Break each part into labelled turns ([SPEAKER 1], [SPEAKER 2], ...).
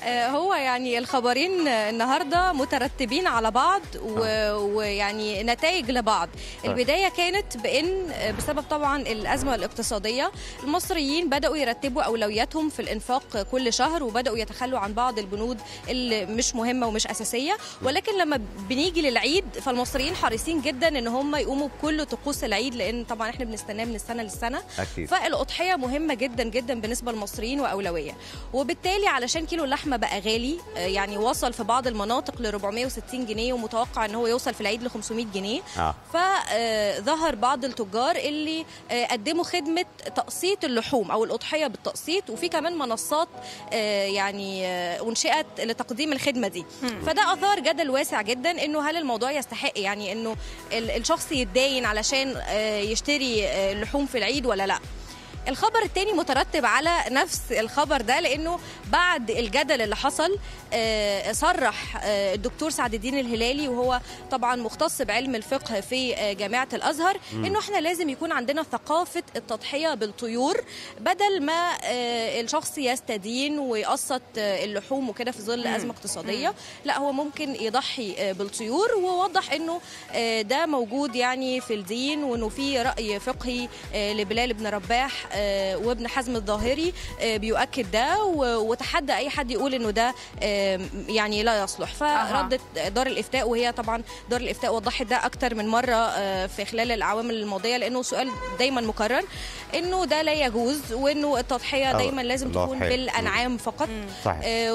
[SPEAKER 1] آه، هو يعني الخبرين النهارده مترتبين على بعض و- ويعني نتائج لبعض البدايه كانت بان آه، بسبب طبعا الازمه الاقتصاديه المصريين بداوا يرتبوا اولوياتهم في الانفاق كل شهر وبداوا يتخلوا عن بعض البنود اللي مش مهمه ومش اساسيه ولكن لما بنيجي للعيد فالمصريين حريصين جدا ان هم يقوموا بكل طقوس العيد لان طبعا احنا بنستناه من السنه للسنه
[SPEAKER 2] اكيد
[SPEAKER 1] فالاضحيه مهمه جدا جدا بالنسبه للمصريين واولويه وبالتالي علشان كيلو اللحمه بقى غالي آه، يعني وصل في بعض المناطق ل 460 جنيه ومتوقع ان هو يوصل في العيد ل 500 جنيه
[SPEAKER 2] اه
[SPEAKER 1] فظهر بعض التجار اللي آه، قدموا خدمه تقسيط اللحوم او الاضحيه بالتقسيط وفي كمان منصات آه، يعني آه، انشئت لتقديم الخدمه دي فده اثار جدل واسع جدا انه هل الموضوع يستحق يعني انه ال- الشخص يتداين علشان آه، يشتري آه، لحوم في العيد ولا لا الخبر التاني مترتب على نفس الخبر ده لانه بعد الجدل اللي حصل آه، صرح آه، الدكتور سعد الدين الهلالي وهو طبعا مختص بعلم الفقه في آه، جامعه الازهر انه احنا لازم يكون عندنا ثقافه التضحيه بالطيور بدل ما آه، الشخص يستدين ويقسط آه، اللحوم وكده في ظل ازمه اقتصاديه لا هو ممكن يضحي آه، بالطيور ووضح انه آه، ده موجود يعني في الدين وانه في راي فقهي آه، لبلال بن رباح آه، وابن حزم الظاهري آه، بيؤكد ده و- وتحدى اي حد يقول انه ده آه، يعني لا يصلح فردت دار الافتاء وهي طبعا دار الافتاء وضحت ده اكتر من مره آه، في خلال الاعوام الماضيه لانه سؤال دايما مكرر انه ده لا يجوز وانه التضحيه
[SPEAKER 2] أه،
[SPEAKER 1] دايما لازم
[SPEAKER 2] الله
[SPEAKER 1] تكون
[SPEAKER 2] خير.
[SPEAKER 1] بالانعام فقط
[SPEAKER 2] صحيح
[SPEAKER 1] آه،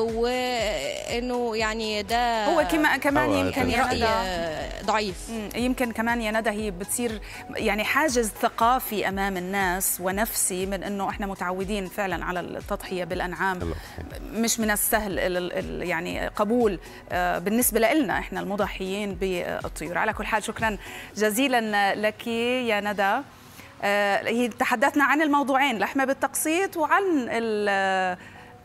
[SPEAKER 1] وانه يعني ده
[SPEAKER 3] هو كما كمان
[SPEAKER 2] هو
[SPEAKER 3] يمكن يا
[SPEAKER 1] رأي
[SPEAKER 3] ندى
[SPEAKER 1] آه، ضعيف
[SPEAKER 3] مم، يمكن كمان يا ندى هي بتصير يعني حاجز ثقافي امام الناس ونفسي من انه احنا متعودين فعلا على التضحيه بالانعام
[SPEAKER 2] الله
[SPEAKER 3] مش من السهل ال- ال- ال- يعني قبول آه، بالنسبه لنا احنا المضحيين بالطيور على كل حال شكرا جزيلا لك يا ندى آه، هي تحدثنا عن الموضوعين لحمه بالتقسيط وعن ال-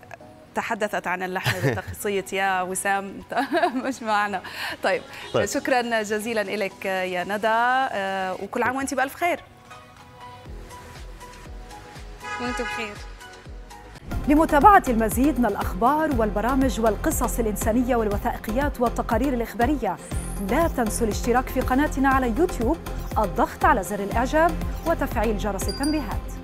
[SPEAKER 3] تحدثت عن اللحم بالتقسيط يا وسام مش معنا طيب,
[SPEAKER 2] طيب.
[SPEAKER 3] طيب. شكرا جزيلا لك يا ندى آه، وكل عام وانت بالف خير
[SPEAKER 1] وانتم بخير
[SPEAKER 4] لمتابعة المزيد من الأخبار والبرامج والقصص الإنسانية والوثائقيات والتقارير الإخبارية لا تنسوا الاشتراك في قناتنا على يوتيوب الضغط على زر الإعجاب وتفعيل جرس التنبيهات